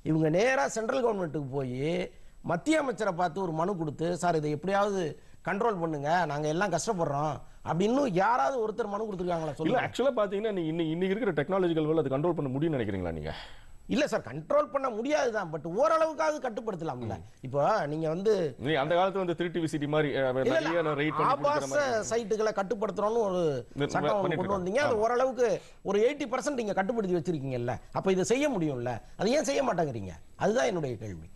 இவங்க நேரா சென்ட்ரல் கவர்மெண்ட்டுக்கு போய் மத்திய அமைச்சரை பார்த்து ஒரு மனு கொடுத்து சார் இதை எப்படியாவது கண்ட்ரோல் பண்ணுங்க நாங்க எல்லாம் கஷ்டப்படுறோம் அப்படின்னு யாராவது ஒருத்தர் மனு கொடுத்துருக்காங்களா இல்ல சொல்லுங்க ஆக்சுவலா பாத்தீங்கன்னா நீ இன்னி- இன்னைக்கு இருக்கிற டெக்னாலஜிக்கல் வேலை அது கண்ட்ரோல் பண்ண முடியும்னு நினைக்கிறீங்களா நீங்க இல்ல சார் கண்ட்ரோல் பண்ண முடியாதுதான் பட் ஓரளவுக்காவது கட்டுப்படுத்தலாம்ல இப்போ நீங்க வந்து நீ அந்த காலத்துல வந்து த்ரீ டிவி சிட்டி மாதிரி அஹ், இல்ல, நிறைய இல்ல, ரைட் பண்ணி கொடுக்குற ஆபாச மாதிரி சைட்டுகளை கட்டுப்படுத்துறோம்னு ஒரு இது சட்டம் ஒண்ணு பண்ணிட்டு கொண்டு வந்தீங்க அது இருக்காங்க. ஓரளவுக்கு ஒரு எயிட்டி பர்சன்ட் நீங்க கட்டுப்படுத்தி வச்சிருக்கீங்கல்ல அப்ப இதை செய்ய முடியும்ல அதை ஏன் செய்ய மாட்டேங்கிறீங்க அதுதான் என்னுடைய கேள்வி